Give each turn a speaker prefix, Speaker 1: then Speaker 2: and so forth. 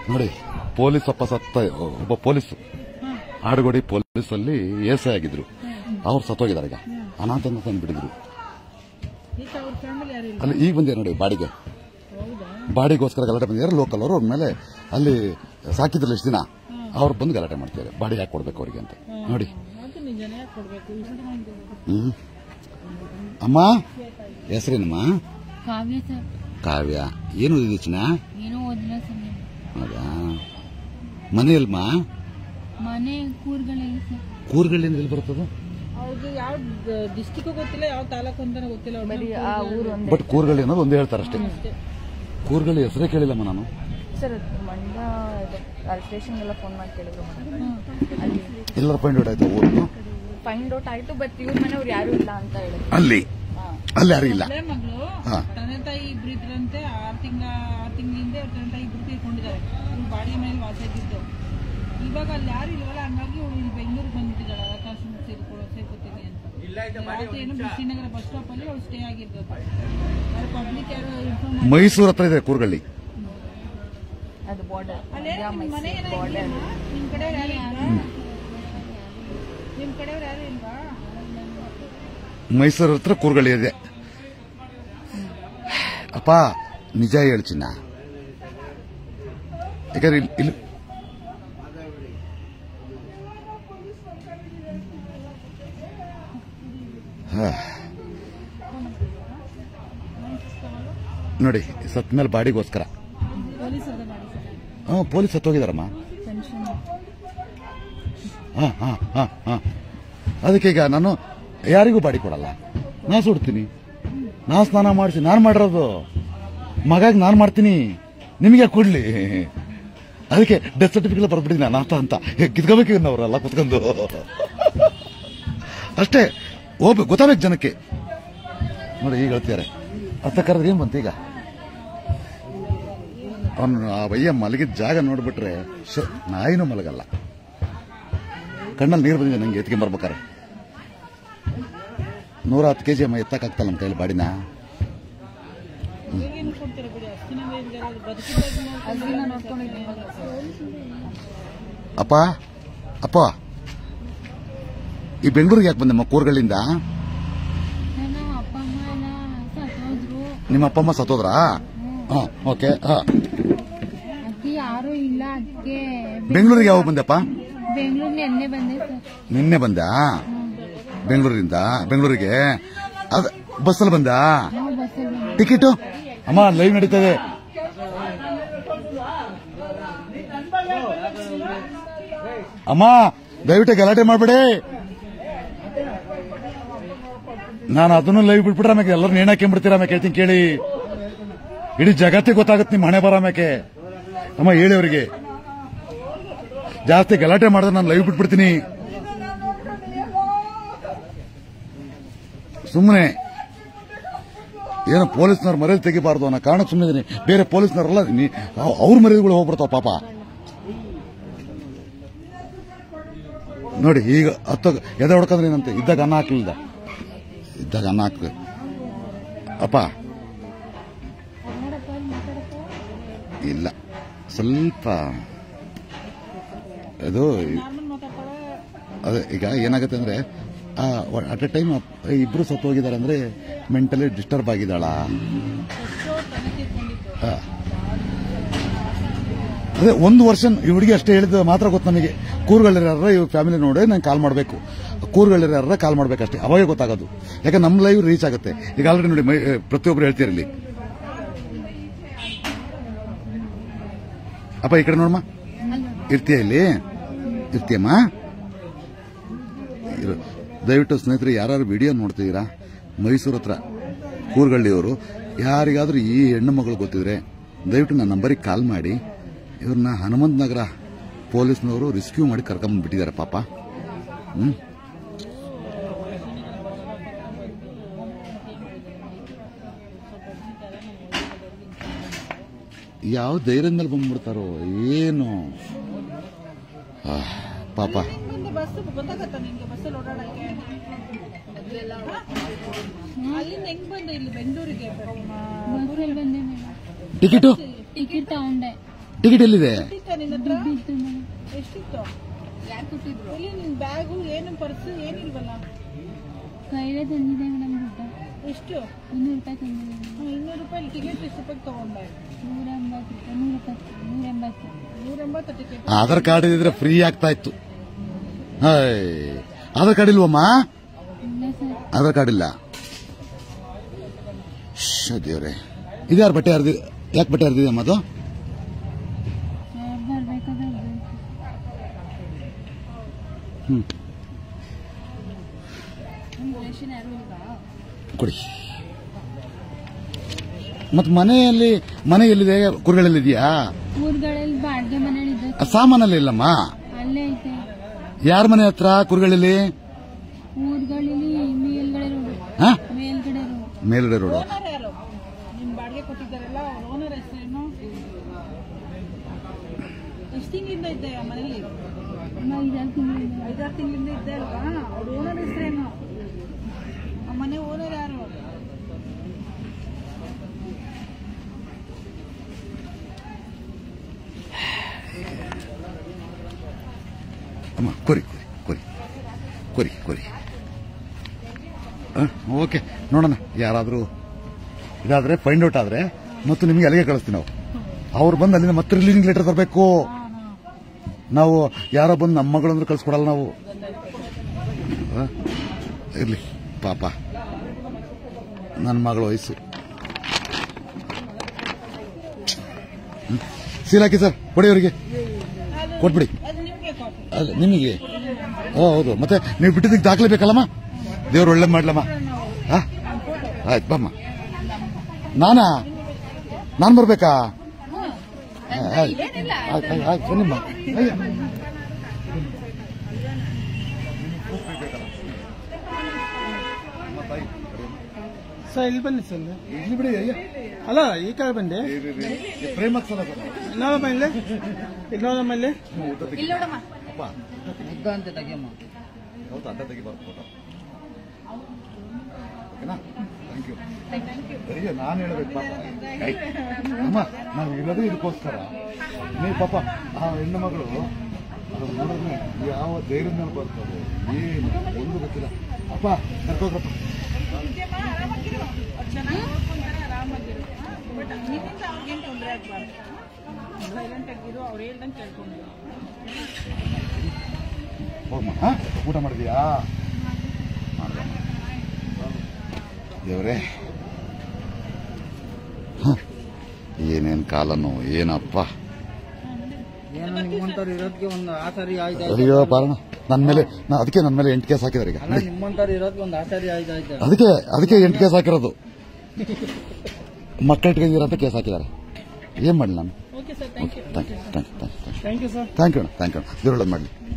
Speaker 1: ನೋಡಿ ಪೊಲೀಸ್ ಅಪ್ಪ ಸತ್ತ ಒಬ್ಬ ಪೊಲೀಸ್ ಆಡುಗೋಡಿ ಪೊಲೀಸ್ ಅಲ್ಲಿ ಎಸ್ ಆಗಿದ್ರು ಅವ್ರು ಸತ್ತೋಗಿದ್ದಾರೆ ಈಗ ಅನಾಥನ ತಂದು ಬಿಡಿದ್ರು
Speaker 2: ಈಗ ಅವ್ರ ಫ್ಯಾಮಿಲಿ ಯಾರು ಇಲ್ಲ
Speaker 1: ಅಲ್ಲಿ ಈಗ ಬಂದಿದ್ದಾರೆ ನೋಡಿ ಬಾಡಿಗೆ
Speaker 2: ಹೌದಾ
Speaker 1: ಬಾಡಿಗೋಸ್ಕರ ಗಲಾಟೆ ಬಂದಿದ್ದಾರೆ ಲೋಕಲ್ ಅವರು ಅವ್ರ ಮೇಲೆ ಅಲ್ಲಿ ಸಾಕಿದ್ರಲ್ಲ ಇಷ್ಟು ದಿನ ಅವ್ರು ಬಂದು ಗಲಾಟೆ ಮಾಡ್ತಾರೆ ಬಾಡಿ ಯಾಕೆ ಕೊಡ್ಬೇಕು ಅವರಿಗೆ ಅಂತ ನೋಡಿ
Speaker 2: ಅದು ನಿಜನೇ ಯಾಕೆ ಕೊಡ್ಬೇಕು ಇಷ್ಟು ಮಂದಿ
Speaker 1: ಹ್ಮ್ ಅಮ್ಮ ಹೆಸರೇನಮ್ಮ
Speaker 3: ಕಾವ್ಯ ಸರ್
Speaker 1: ಕಾವ್ಯ ಏನು ಓದಿದ್ದು ಚಿನ್ನ
Speaker 3: ಏನೋ ಓದಿಲ್ಲ ಸರ್ ನಾನು.
Speaker 1: ಹೌದಾ ಮನೆಯಲ್ಮ
Speaker 3: ಮನೆ ಕೂರ್ಗಳೆಲ್ಲ ಸರ್
Speaker 1: ಕೂರ್ಗಳಿಂದ ಎಲ್ಲಿ ಬರ್ತದೆ
Speaker 2: ಅವ್ರಿಗೆ ಯಾವ ಡಿಸ್ಟಿಕ್ ಗೊತ್ತಿಲ್ಲ ಯಾವ ತಾಲೂಕು ಅಂತಾನೆ ಗೊತ್ತಿಲ್ಲ
Speaker 4: ಬರೀ ಆ ಊರು ಒಂದೇ
Speaker 1: ಬಟ್ ಕೂರ್ಗಳಿ ಅನ್ನೋದು ಒಂದು ಹೇಳ್ತಾರೆ ಅಷ್ಟೇ ಕೂರ್ಗಳಿ ಹೆಸರೇ ಕೇಳಿಲ್ಲಮ್ಮ ನಾನು
Speaker 4: ಸರ್ ಅದು ಮಂಡ್ಯ ಸ್ಟೇಷನ್ ಎಲ್ಲ ಫೋನ್ ಮಾಡಿ ಕೇಳಿದ್ರು ಅಲ್ಲಿ
Speaker 1: ಎಲ್ಲರ ಪಾಯಿಂಟ್ ಔಟ್ ಆಯ್ತು ಊರು
Speaker 4: ಫೈಂಡ್ ಔಟ್ ಆಯ್ತು ಬಟ್ ಇವ್ರ ಮನೆಯವ್ರು ಯಾರು ಇಲ್ಲ ಅಂತ ಹೇಳಿದ್ರು
Speaker 1: ಅಲ್ಲಿ ಅಲ್ಲಿ ಯಾರು ಇಲ್ಲ
Speaker 2: ಅದೇ ಮಗಳು
Speaker 1: ಹಾ.
Speaker 2: ತಂದೆ ತಾಯಿ ಇಬ್ರು ಇದ್ರಂತೆ ಆರು ತಿಂಗಳ ಆರು ತಿಂಗಳಿಂದ ಅವ್ರ ತಂದೆ ತಾಯಿ ಇಬ್ರು ತೀರ್ಕೊಂಡಿದ್ದಾರೆ ಇವ್ರು ಬಾಡಿಗೆ ಮನೇಲಿ ವಾಸ ಇದ್ದಿದ್ದು ಇವಾಗ ಅಲ್ಲಿ ಯಾರು ಇಲ್ವಲ್ಲ ಹಂಗಾಗಿ ಇವಳು ಇಲ್ಲಿ ಬೆಂಗಳೂರಿಗೆ ಬಂದ್ಬಿಟ್ಟಿದ್ದಾಳೆ ಅವಕಾಶ ಸೇರ್ಕೊಳ್ಳೋ ಸೇರ್ಕೋತೀನಿ ಅಂತ ರಾತ್ರಿ ಏನು ಶ್ರೀನಗರ ಬಸ್ ಸ್ಟಾಪ್ ಅಲ್ಲಿ ಅವಳು ಸ್ಟೇ ಆಗಿರ್ತದೆ ಯಾರು ಪಬ್ಲಿಕ್ ಯಾರು ಇನ್ಫಾರ್ಮ್
Speaker 1: ಮೈಸೂರು ಹತ್ರ ಇದೆ ಕೂರ್ಗಳ್ಳಿ
Speaker 4: ಅದು ಬಾರ್ಡರ್
Speaker 2: ಅಲ್ಲೇ ನಿಮ್ ಮನೆ ಏನೋ ಇದೆಯಮ್ಮ? ನಿಮ್ ಕಡೆಯವ್ರು ಯಾರು ಇಲ್ವಾ ನಿಮ್ ಕಡೆಯವ್ರು ಯಾರು ಇಲ್ವಾ
Speaker 1: ಮೈಸೂರು ಹತ್ರ ಕೂರ್ಗಳ್ಳಿ ಇದೆ ಅಪ್ಪ ನಿಜ ಹೇಳ್ಚಿನ ಯಾಕಂದ್ರೆ ಇಲ್ಲಿ- ಇಲ್ಲಿ ಹಾ. ನೋಡಿ ಸತ್ ಮೇಲೆ ಬಾಡಿಗೋಸ್ಕರ
Speaker 2: ಪೊಲೀಸ್ ಅದ ಮಾಡಿ ಸರ್
Speaker 1: ಹಾ ಪೊಲೀಸ್ ಸತ್ತೋಗಿದಾರಮ್ಮ
Speaker 2: ಪೆನ್ಷನ್
Speaker 1: ಹಾ ಹಾ ಹಾ ಹಾ ಅದಕ್ಕೆ ಈಗ ನಾನು ಯಾರಿಗೂ ಬಾಡಿ ಕೊಡಲ್ಲ ನಾ ಸುಡ್ತೀನಿ ನಾ ಸ್ನಾನ ಮಾಡಿಸಿ ನಾನು ಮಾಡಿರೋದು ಮಗಾಗಿ ನಾನು ಮಾಡ್ತೀನಿ ನಿಮಗೆ ಕೊಡ್ಲಿ ಅದಕ್ಕೆ ಡೆತ್ ಸರ್ಟಿಫಿಕೇಟ್ ಬರ್ಬಿಟ್ಟಿದ್ದೀನಿ ಅನಾಥ ಅಂತ ಕಿತ್ಕೋಬೇಕು ಅವರೆಲ್ಲ ಕುತ್ಕೊಂಡು ಅಷ್ಟೇ ಹೋಗ್ಬೇಕು ಗೊತ್ತಾಗಬೇಕು ಜನಕ್ಕೆ ನೋಡಿ ಈಗ ಹೇಳ್ತಿದ್ದಾರೆ ಅತ್ತ ಕರೆದ್ರೆ ಏನ್ ಬಂತು ಈಗ ಅವನು ಆ ಬಯ್ಯ ಮಲಗಿದ ಜಾಗ ನೋಡ್ಬಿಟ್ರೆ ಶ್ಶೆ, ನಾಯಿನೂ ಮಲಗಲ್ಲ ಕಣ್ಣಲ್ಲಿ ನೀರು ಬಂದಿದೆ ನಂಗೆ ಎತ್ಕೊಂಡ್ ಬರ್ಬೇಕಾರೆ ನೂರ ಹತ್ತು ಕೆಜಿ ಅಮ್ಮ ಎತ್ತಕ್ಕಾಗ್ತಲ್ಲ ನಮ್ಮ ಕೈಲಿ ಬಾಡಿನ
Speaker 2: ಏನು ಕೊಡ್ತೀರಾ ಬಿಡಿ ಅಷ್ಟಿನ ಬದುಕಿದಾಗ
Speaker 4: ಅದನ್ನ ನೋಡ್ಕೊಂಡಿದ್ದೀನಿ
Speaker 1: ಅಪ್ಪ ಅಪ್ಪ ಈ ಬೆಂಗಳೂರಿಗೆ ಯಾಕೆ ಬಂದಮ್ಮ ಕೂರ್ಗಳಿಂದ
Speaker 3: ನನ್ನ ಅಪ್ಪ ಅಮ್ಮ ಎಲ್ಲ ಸತ್ತೋದ್ರು
Speaker 1: ನಿಮ್ಮ ಅಪ್ಪ ಅಮ್ಮ ಸತ್ತೋದ್ರಾ ಹಾ ಓಕೆ ಹಾ
Speaker 3: ಅದಕ್ಕೆ ಯಾರು ಇಲ್ಲ ಅದಕ್ಕೆ
Speaker 1: ಬೆಂಗಳೂರಿಗೆ ಯಾವಾಗ ಬಂದಪ್ಪ
Speaker 3: ಬೆಂಗಳೂರು ಎಣ್ಣೆ ಬಂದೆ ಸರ್
Speaker 1: ನಿನ್ನೆ ಬಂದ ಬೆಂಗಳೂರಿಂದ ಬೆಂಗಳೂರಿಗೆ ಅದ ಬಸ್ಸಲ್ಲಿ ಬಂದ
Speaker 3: ನಾವು ಬಸ್ಸಲ್ಲಿ ಬಂದೆ
Speaker 1: ಟಿಕೆಟು ಅಮ್ಮ ಲೈವ್ ನಡೀತದೆ ಅಮ್ಮ ದಯವಿಟ್ಟು ಗಲಾಟೆ ಮಾಡಬೇಡಿ ನಾನು ಅದನ್ನು ಲೈವ್ ಬಿಟ್ಬಿಟ್ರೆ ಆಮೇಲೆ ಎಲ್ಲರೂ ನೇಣ್ ಹಾಕೊಂಡ್ಬಿಡ್ತೀರ ಆಮೇಲೆ ಕೇಳ್ತೀನಿ ಕೇಳಿ ಇಡೀ ಜಗತ್ತಿಗೆ ಗೊತ್ತಾಗುತ್ತೆ ನಿಮ್ಮ ಹಣೆ ಬರ ಆಮೇಲೆ ಅಮ್ಮ ಹೇಳಿ ಅವರಿಗೆ ಜಾಸ್ತಿ ಗಲಾಟೆ ಮಾಡಿದ್ರೆ ನಾನು ಲೈವ್ ಬಿಟ್ಬಿಡ್ತೀನಿ ಸುಮ್ಮನೆ ಏನೋ ಪೊಲೀಸ್ನವ್ರು ಮರ್ಯಾದೆ ತೆಗಿಬಾರ್ದು ಅನ್ನೋ ಕಾರಣಕ್ಕೆ ಸುಮ್ಮನೆ ಇದೀನಿ ಬೇರೆ ಪೊಲೀಸ್ನವರೆಲ್ಲ ನೀ- ಅವ್- ಅವ್ರ ಮರ್ಯಾದೆಗಳು ಹೋಗ್ಬಿಡ್ತಾವ ಪಾಪ ನೋಡಿ ಈಗ ಹತ್ತ ಎದೆ ಹೊಡ್ಕಂದ್ರೆ ಏನಂತೆ ಇದ್ದಾಗ ಅನ್ನ ಹಾಕ್ಲಿಲ್ಲ ಇದ್ದಾಗ ಅನ್ನ ಹಾಕ ಅಪ್ಪ ಇಲ್ಲ ಸ್ವಲ್ಪ ಅದು
Speaker 2: ನಾರ್ಮಲ್ ಮಾತಾಡ್ತಾಳೆ
Speaker 1: ಅದೇ ಈಗ ಏನಾಗುತ್ತೆ ಅಂದ್ರೆ ಅಟ್ ಎ ಟೈಮ್ ಇಬ್ರು ಸತ್ತು ಹೋಗಿದ್ದಾರೆ ಅಂದ್ರೆ ಮೆಂಟಲಿ ಡಿಸ್ಟರ್ಬ್ ಆಗಿದ್ದಾಳ
Speaker 2: ಎಷ್ಟೋ ತಲೆ ತೀರ್ಕೊಂಡಿದ್ದು
Speaker 1: ಆ. ಅದೇ ಒಂದು ವರ್ಷ ಈ ಹುಡುಗಿ ಅಷ್ಟೇ ಹೇಳಿದ ಮಾತ್ರ ಗೊತ್ತು ನಮಗೆ ಕೂರ್ಗಳಿರಾರ ಇವ್ ಫ್ಯಾಮಿಲಿ ನೋಡಿ ನಂಗೆ ಕಾಲ್ ಮಾಡಬೇಕು ಕೂರ್ಗಳಿರಾರ ಕಾಲ್ ಮಾಡ್ಬೇಕಷ್ಟೇ ಅವಾಗ ಗೊತ್ತಾಗೋದು ಯಾಕೆ ನಮ್ಮ ಲೈವ್ ರೀಚ್ ಆಗುತ್ತೆ ಈಗ ಆಲ್ರೆಡಿ ನೋಡಿ ಮೈ- ಪ್ರತಿಯೊಬ್ರು ಹೇಳ್ತಿರಲಿ ಅಪ್ಪ ಈ ಕಡೆ ನೋಡಮ್ಮ ಇರ್ತೀಯ ಇಲ್ಲಿ ಇರ್ತೀಯಮ್ಮ ಇರು. ದಯವಿಟ್ಟು ಸ್ನೇಹಿತರೆ ಯಾರು ವಿಡಿಯೋ ನೋಡ್ತಿದ್ದೀರಾ ಮೈಸೂರು ಹತ್ರ ಕೂರ್ಗಳ್ಳಿಯವರು ಯಾರಿಗಾದ್ರೂ ಈ ಹೆಣ್ಣು ಮಗಳು ಗೊತ್ತಿದ್ರೆ ದಯವಿಟ್ಟು ನನ್ನ ನಂಬರಿಗೆ ಕಾಲ್ ಮಾಡಿ ಇವ್ರನ್ನ ಹನುಮಂತ ನಗರ ಪೊಲೀಸ್ನವರು ರೆಸ್ಕ್ಯೂ ಮಾಡಿ ಕರ್ಕೊಂಡ್ಬಿಟ್ಟಿದ್ದಾರೆ ಪಾಪ ಹ್ಮ್ ಯಾವ ಧೈರ್ಯದ ಮೇಲೆ ಬಂದ್ಬಿಡ್ತಾರೋ ಏನು ಆ, ಪಾಪ
Speaker 2: ಮುಂದೆ ಬಸ್ ಗೊತ್ತಾಗತ್ತ ನಿಂಗೆ ಬಸ್ಸಲ್ಲಿ ಓಡಾಡಕ್ಕೆ ಅಲ್ಲಿಂದ ಹೆಂಗ್ ಬಂದೆ ಇಲ್ಲಿ ಬೆಂಗಳೂರಿಗೆ
Speaker 3: ಬಸ್ಸಲ್ಲಿ ಬಂದೆ ಮೇಡಮ್
Speaker 1: ಟಿಕೆಟು
Speaker 3: ಟಿಕೆಟ್ ತಗೊಂಡೆ
Speaker 1: ಟಿಕೆಟ್ ಎಲ್ಲಿದೆ
Speaker 2: ಇತ್ತ ನಿನ್ನ ಹತ್ರ
Speaker 3: ಇತ್ತು ಮೇಡಮ್
Speaker 2: ಎಷ್ಟಿತ್ತು ಯಾರು ಕೊಟ್ಟಿದ್ರು ಇಲ್ಲಿ ನಿನ್ ಬ್ಯಾಗು ಏನು ಪರ್ಸ್ ಏನಿಲ್ವಲ್ಲ
Speaker 3: ಕೈಲೇ ತಂದಿದೆ ಮೇಡಮ್ ದುಡ್ಡು
Speaker 2: ಎಷ್ಟು
Speaker 3: ಇನ್ನೂರು ರೂಪಾಯಿ ತಂದಿದೆ
Speaker 2: ಹ್ಮ್, ಇನ್ನೂರು ರೂಪಾಯಿ ಟಿಕೆಟ್ ಎಷ್ಟು ರೂಪಾಯಿ ತಗೊಂಡೆ
Speaker 3: ನೂರ ಎಂಬತ್ತು ರೂಪಾಯಿ ನೂರ ಎಪ್ಪತ್ತು ನೂರ ಎಂಬತ್ತು
Speaker 2: ನೂರ ಎಂಬತ್ತು ಟಿಕೆಟ್
Speaker 1: ಆಧಾರ್ ಕಾರ್ಡ್ ಇದ್ರೆ ಫ್ರೀ ಆಗ್ತಾ ಇತ್ತು ಹಾಯ್ ಆಧಾರ್ ಕಾರ್ಡ್ ಇಲ್ವಮ್ಮ
Speaker 3: ಇಲ್ಲ ಸರ್
Speaker 1: ಆಧಾರ್ ಕಾರ್ಡ್ ಇಲ್ಲ ಶ್ಶ್, ದೇವ್ರೆ ಇದ್ಯಾರು ಬಟ್ಟೆ ಹರಿದಿ ಯಾಕೆ ಬಟ್ಟೆ ಹರಿದಿದೆ ಅಮ್ಮ ಅದು
Speaker 3: ಸರ್ ಬರ್ಬೇಕಾದ್ರೆ ಬೇಕು
Speaker 1: ಹ್ಮ್ ಕೊಡಿ ಮತ್ ಮನೆಯಲ್ಲಿ ಮನೆ ಎಲ್ಲಿದೆ ಕುರುಗಳಲ್ಲಿದೆಯಾ
Speaker 3: ಊರುಗಳಲ್ಲಿ ಬಾಡಿಗೆ ಮನೇಲಿ ಇದ್ದ
Speaker 1: ಸಾಮಾನಲ್ಲಿ ಇಲ್ಲಮ್ಮ
Speaker 3: ಅಲ್ಲೇ ಐತೆ
Speaker 1: ಯಾರ ಮನೆ ಹತ್ರ ಕುರುಗಳಲ್ಲಿ
Speaker 3: ಊರುಗಳಲ್ಲಿ ಮೇಲ್ಗಡೆ ರೋಡು
Speaker 1: ಹಾ
Speaker 3: ಮೇಲ್ಗಡೆ ರೋಡು
Speaker 1: ಮೇಲ್ಗಡೆ ರೋಡು
Speaker 2: ಓನರ್ ಯಾರು ನಿಮ್ ಬಾಡಿಗೆ ಕೊಟ್ಟಿದ್ದಾರಲ್ಲ ಅವ್ರ ಓನರ್ ಹೆಸರೇನು ಎಷ್ಟು ತಿಂಗಳಿಂದ ಇದ್ದೆ ಆ ಮನೇಲಿ
Speaker 3: ನಾವು ಐದಾರು ತಿಂಗಳಿಂದ
Speaker 2: ಐದಾರು ತಿಂಗಳಿಂದ ಇದ್ದೆ ಅಲ್ವಾ ಅವ್ರ ಓನರ್ ಹೆಸರೇನು ಆ ಮನೆ ಓನರ್ ಯಾರು
Speaker 1: ಅಮ್ಮ ಕೊರಿ ಕೊರಿ ಕೊರಿ ಕೊರಿ ಕೊರಿ ಓಕೆ ನೋಡೋಣ ಯಾರಾದರೂ ಇದಾದ್ರೆ ಫೈಂಡ್ ಔಟ್ ಆದ್ರೆ ಮತ್ತು ನಿಮಗೆ ಅಲ್ಲಿಗೆ ಕಳಿಸ್ತೀವಿ ನಾವು ಅವ್ರು ಬಂದು ಅಲ್ಲಿಂದ ಮತ್ತೆ ರಿಲೀವಿಂಗ್ ಲೆಟರ್ ತರಬೇಕು ನಾವು ಯಾರೋ ಬಂದು ನಮ್ಮ ಮಗಳು ಅಂದ್ರೆ ಕಳ್ಸ್ಕೊಡಲ್ಲ ನಾವು ಆ? ಇರ್ಲಿ ಪಾಪ ನನ್ನ ಮಗಳ ವಯಸ್ಸು ಹ್ಮ್. ಸೀಲ್ ಹಾಕಿ ಸರ್ ಕೊಡಿ ಅವರಿಗೆ ಕೊಟ್ಬಿಡಿ
Speaker 2: ಅದು ನಿಮ್ಗೆ ಕಾಪಿ
Speaker 1: ಅಲ್ಲ ನಿಮಗೆ ಓ ಹೌದು ಮತ್ತೆ ನೀವು ಬಿಟ್ಟಿದ್ದಕ್ಕೆ ದಾಖಲೆ ಬೇಕಲ್ಲಮ್ಮ ದೇವ್ರು ಒಳ್ಳೆ ಮಾಡ್ಲಮ್ಮ ಆ? ಆಯ್ತು ಬಮ್ಮ ನಾನಾ ನಾನು ಬರ್ಬೇಕಾ ಆಯ್ತು ಆಯ್ತು ಆಯ್ತು ಬನ್ನಿಮ್ಮ ಅಯ್ಯ.
Speaker 5: ಸರ್ ಇಲ್ಲಿ ಬನ್ನಿ ಸರ್
Speaker 1: ಇಲ್ಲಿ ಬಿಡಿ ಅಯ್ಯ
Speaker 5: ಅಲ್ಲ ಈ ಕಡೆ ಬಂದೆ
Speaker 1: ಪ್ರೇಮಕ್ ಸಲ
Speaker 5: ಇನ್ನೋದಮ್ಮ ಇಲ್ಲಿ ಇನ್ನೋದಮ್ಮ ಇಲ್ಲಿ
Speaker 1: ಹೌದು ಅಡ್ಡ ತೆಗಿಬಾರ್ದು ಫೋಟೋ ಓಕೆನಾ ಥ್ಯಾಂಕ್ ಯು ಅಯ್ಯೋ ನಾನು ಹೇಳಬೇಕು ಪಾಪ ಐ, ಅಮ್ಮ ನಾವು ಇರೋದೇ ಇದಕ್ಕೋಸ್ಕರ ನೀವು ಪಾಪ ಆ ಹೆಣ್ಣು ಮಗಳು ಅದು ನೋಡಿದ್ರೆ ಯಾವ ಧೈರ್ಯದ ಮೇಲೆ ಬರ್ತದೆ ಏನು ಒಂದು ಗೊತ್ತಿಲ್ಲ ಅಪ್ಪ ಕರ್ಕೋಗ್ರಪ್ಪ
Speaker 2: ನಿಜಮ್ಮ ಆರಾಮಾಗಿರು ಅವ್ರು ಚೆನ್ನಾಗಿ ನೋಡ್ಕೊಂತಾರೆ ಆರಾಮಾಗಿರು ಬಟ್ ನಿನ್ನಿಂದ ಅವ್ರಿಗೇನು ತೊಂದರೆ ಆಗ್ಬಾರ್ದು ಸೈಲೆಂಟ್ ಆಗಿರು ಅವ್ರು ಹೇಳ್ದಂಗೆ ಕೇಳ್ಕೊಂಡಿರು
Speaker 1: ಹೋಗಮ್ಮ ಹಾ ಊಟ ಮಾಡಿದ್ಯಾ ಮಾಡ್ದಮ್ಮ. ದೇವ್ರೇ ಹ, ಏನೇನ್ ಕಾಲನು ಏನಪ್ಪ
Speaker 5: ಏನು ನಿಮ್ಮಂತವ್ರು ಇರೋದಕ್ಕೆ ಒಂದು ಆಸರಿ ಆಯ್ತು
Speaker 1: ಅಯ್ಯೋ ಪಾರಣ ನನ್ನ ಮೇಲೆ ನಾ ಅದಕ್ಕೆ ನನ್ನ ಮೇಲೆ ಎಂಟು ಕೇಸ್ ಹಾಕಿದಾರೆ ಈಗ
Speaker 5: ಅಲ್ಲ ನಿಮ್ಮಂತವ್ರು ಇರೋದಕ್ಕೆ ಒಂದು ಆಸರಿ ಆಯ್ತು ಆಯ್ತು
Speaker 1: ಅದಕ್ಕೆ ಅದಕ್ಕೆ ಎಂಟು ಕೇಸ್ ಹಾಕಿರೋದು ಮಕ್ಕಳ ಇಟ್ಕೊಂಡಿದ್ದೀರ ಕೇಸ್ ಹಾಕಿದ್ದಾರೆ ಏನ್ ಮಾಡಲಿ ನಾನು
Speaker 2: okay sir thank you
Speaker 1: thank you thank you thank you
Speaker 5: thank you sir
Speaker 1: thank you thank you ದೇವ್ರೊಳಗೆ ಮಾಡಲಿ